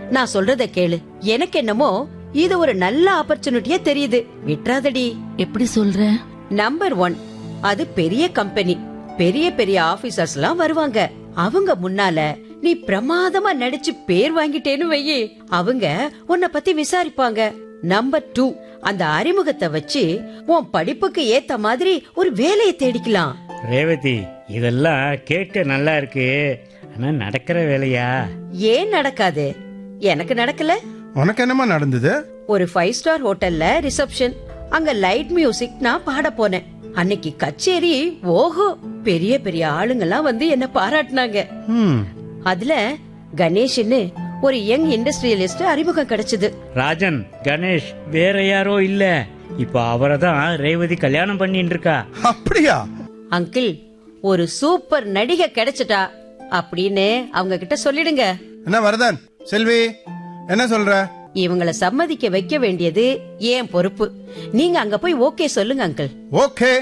நான் சொல்றத கேளு எனக்கு என்னமோ இது ஒரு நல்ல ஆப்பர்ச்சுனிட்டியா தெரியுது விட்றாதடி எப்படி சொல்ற நம்பர் ஒன் அது பெரிய கம்பெனி பெரிய பெரிய ஆபீசர்ஸ் எல்லாம் வருவாங்க அவங்க முன்னால நீ பிரமாதமா நடிச்சு பேர் வாங்கிட்டேன்னு வையி அவங்க உன்னை பத்தி விசாரிப்பாங்க நம்பர் டூ அந்த அறிமுகத்தை வச்சு உன் படிப்புக்கு ஏத்த மாதிரி ஒரு வேலையை தேடிக்கலாம் ரேவதி இதெல்லாம் கேட்க நல்லா இருக்கு ஆனா நடக்கிற வேலையா ஏன் நடக்காது எனக்கு நடக்கல உனக்கு என்னமா நடந்தது ஒரு ஃபைவ் ஸ்டார் ஹோட்டல்ல ரிசப்ஷன் அங்க லைட் மியூசிக் நான் பாட போனேன் அன்னைக்கு கச்சேரி ஓஹோ பெரிய பெரிய ஆளுங்கெல்லாம் வந்து என்ன பாராட்டினாங்க ம் அதுல கணேஷ்னு ஒரு யங் இண்டஸ்ட்ரியலிஸ்ட் அறிமுகம் கிடைச்சது ராஜன் கணேஷ் வேற யாரோ இல்ல இப்ப அவரை தான் ரேவதி கல்யாணம் பண்ணிட்டு இருக்கா அப்படியா அங்கிள் ஒரு சூப்பர் நடிகை கிடைச்சிட்டா அப்படின்னு அவங்க கிட்ட சொல்லிடுங்க என்ன வரதன் செல்வி என்ன சொல்ற இவங்கள சம்மதிக்க வைக்க வேண்டியது ஏன் பொறுப்பு நீங்க அங்க போய் ஓகே சொல்லுங்க அங்கிள் ஓகே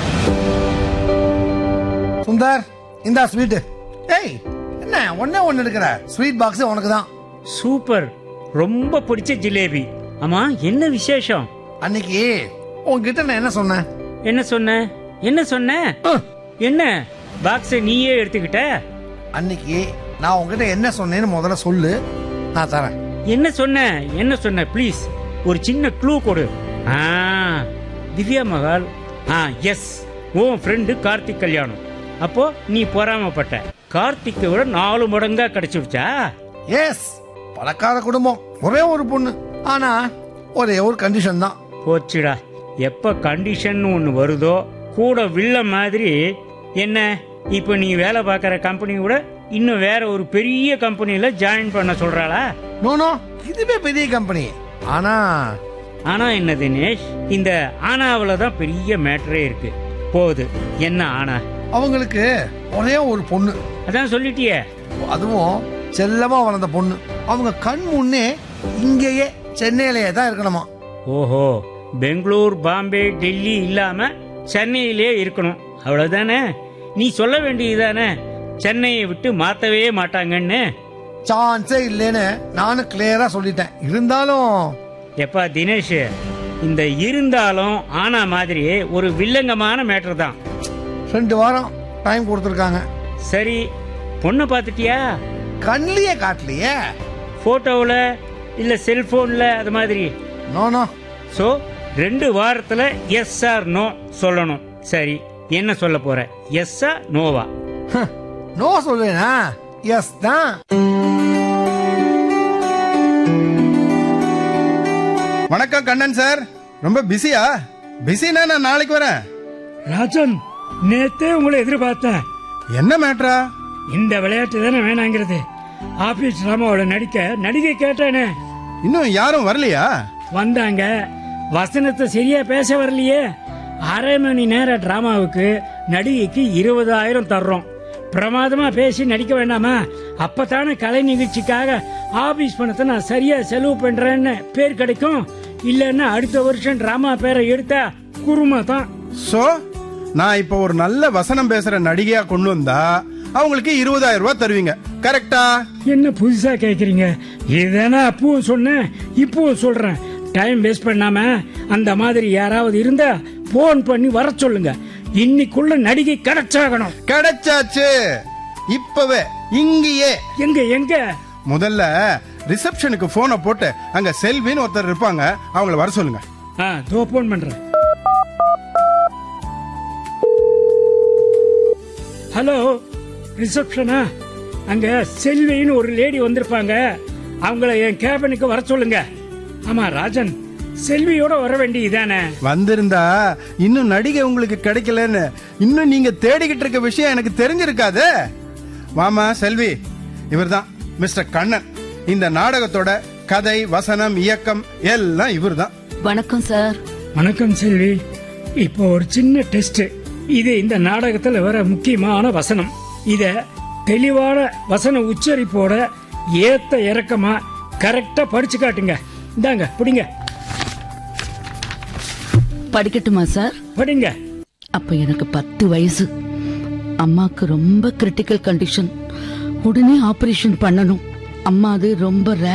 சுந்தர் இந்தா ஸ்வீட் ஏய் என்ன ஒண்ணே ஒண்ணு எடுக்கிற ஸ்வீட் பாக்ஸ் உனக்கு தான் சூப்பர் ரொம்ப பிடிச்ச ஜிலேபி ஆமா என்ன விசேஷம் அன்னைக்கு உன்கிட்ட நான் என்ன சொன்னேன் என்ன சொன்ன என்ன சொன்ன என்ன பாக்ஸ நீயே எடுத்துக்கிட்ட அன்னைக்கு நான் உன்கிட்ட என்ன சொன்னேன்னு முதல்ல சொல்லு நான் தரேன் என்ன சொன்ன என்ன சொன்ன ப்ளீஸ் ஒரு சின்ன க்ளூ கொடு ஆ திவ்யா மகால் ஆ எஸ் உன் ஃப்ரெண்டு கார்த்திக் கல்யாணம் அப்போ நீ பொறாமப்பட்ட கார்த்திக்கை விட நாலு மடங்கா கிடைச்சிருச்சா எஸ் பணக்கார குடும்பம் ஒரே ஒரு பொண்ணு ஆனா ஒரே ஒரு கண்டிஷன் தான் போச்சுடா எப்ப கண்டிஷன் ஒன்று வருதோ கூட வில்ல மாதிரி என்ன இப்போ நீ வேலை பார்க்குற கம்பெனி கூட இன்னும் வேற ஒரு பெரிய கம்பெனியில ஜாயின் பண்ண சொல்றாளா நோ நோ இதுவே பெரிய கம்பெனி ஆனா ஆனா என்ன தினேஷ் இந்த ஆனாவில் தான் பெரிய மேட்டரே இருக்கு போகுது என்ன ஆனா அவங்களுக்கு ஒரே ஒரு பொண்ணு அதான் சொல்லிட்டியே அதுவும் செல்லமா வளர்ந்த பொண்ணு அவங்க கண் முன்னே இங்கேயே சென்னையிலேயே தான் இருக்கணுமா ஓஹோ பெங்களூர் பாம்பே டெல்லி இல்லாம சென்னையிலே இருக்கணும் அவ்வளவுதானே நீ சொல்ல வேண்டியதுதானே சென்னையை விட்டு மாத்தவே மாட்டாங்கன்னு சான்ஸே இல்லைன்னு நானும் கிளியரா சொல்லிட்டேன் இருந்தாலும் எப்பா தினேஷ் இந்த இருந்தாலும் ஆனா மாதிரி ஒரு வில்லங்கமான மேட்டர் தான் ரெண்டு வாரம் டைம் கொடுத்துருக்காங்க சரி பொண்ணை பார்த்துட்டியா கண்ணிலேயே காட்டலையே போட்டோவில் இல்ல செல்போன்ல அது மாதிரி நோ நோ ஸோ ரெண்டு வாரத்துல எஸ் ஆர் நோ சொல்லணும் சரி என்ன சொல்ல போற எஸ்ஸா நோவா நோ சொல்லுவேனா எஸ் தான் வணக்கம் கண்ணன் சார் ரொம்ப பிஸியா பிஸினா நான் நாளைக்கு வரேன் ராஜன் நேத்தே உங்களை எதிர்பார்த்தேன் என்ன மேட்ரா இந்த விளையாட்டு தானே வேணாங்கிறது ஆபீஸ் ராமாவோட நடிக்க நடிகை கேட்டானே இன்னும் யாரும் வரலையா வந்தாங்க வசனத்தை சரியா பேச வரலையே அரை மணி நேர டிராமாவுக்கு நடிகைக்கு இருபதாயிரம் தர்றோம் பிரமாதமா பேசி நடிக்க வேண்டாமா அப்பதானே கலை நிகழ்ச்சிக்காக ஆபீஸ் பணத்தை நான் சரியா செலவு பண்றேன்னு பேர் கிடைக்கும் இல்லன்னா அடுத்த வருஷம் டிராமா பேரை எடுத்தா குருமா தான் சோ நான் இப்போ ஒரு நல்ல வசனம் பேசுற நடிகையா கொண்டு வந்தா அவங்களுக்கு இருபதாயிரம் ரூபாய் தருவீங்க கரெக்டா என்ன புதுசா கேக்குறீங்க இதுதானே அப்பவும் சொன்னேன் இப்பவும் சொல்றேன் டைம் வேஸ்ட் பண்ணாம அந்த மாதிரி யாராவது இருந்தா போன் பண்ணி வர சொல்லுங்க இன்னைக்குள்ள நடிகை கிடைச்சாகணும் கிடைச்சாச்சு இப்பவே இங்கேயே எங்க எங்க முதல்ல ரிசப்ஷனுக்கு போனை போட்டு அங்க செல்வின்னு ஒருத்தர் இருப்பாங்க அவங்கள வர சொல்லுங்க ஆ தோ போன் பண்றேன் ஹலோ ரிசப்ஷனா அங்க செல்வின்னு ஒரு லேடி வந்திருப்பாங்க அவங்கள என் கேபினுக்கு வர சொல்லுங்க ஆமா ராஜன் செல்வியோட வர வேண்டியதானே வந்திருந்தா இன்னும் நடிகை உங்களுக்கு கிடைக்கலன்னு இன்னும் நீங்க தேடிக்கிட்டு இருக்க விஷயம் எனக்கு தெரிஞ்சிருக்காது வாமா செல்வி இவர்தான் மிஸ்டர் கண்ணன் இந்த நாடகத்தோட கதை வசனம் இயக்கம் எல்லாம் இவர்தான் வணக்கம் சார் வணக்கம் செல்வி இப்போ ஒரு சின்ன டெஸ்ட் இது இந்த நாடகத்துல வர முக்கியமான வசனம் இத தெளிவான வசன உச்சரிப்போட ஏத்த இறக்கமா கரெக்டா படிச்சு காட்டுங்க இந்தாங்க பிடிங்க படிக்கட்டுமா சார் படிங்க அப்ப எனக்கு பத்து வயசு அம்மாக்கு ரொம்ப கிரிட்டிக்கல் கண்டிஷன் உடனே ஆபரேஷன் பண்ணணும் அம்மா அது ரொம்ப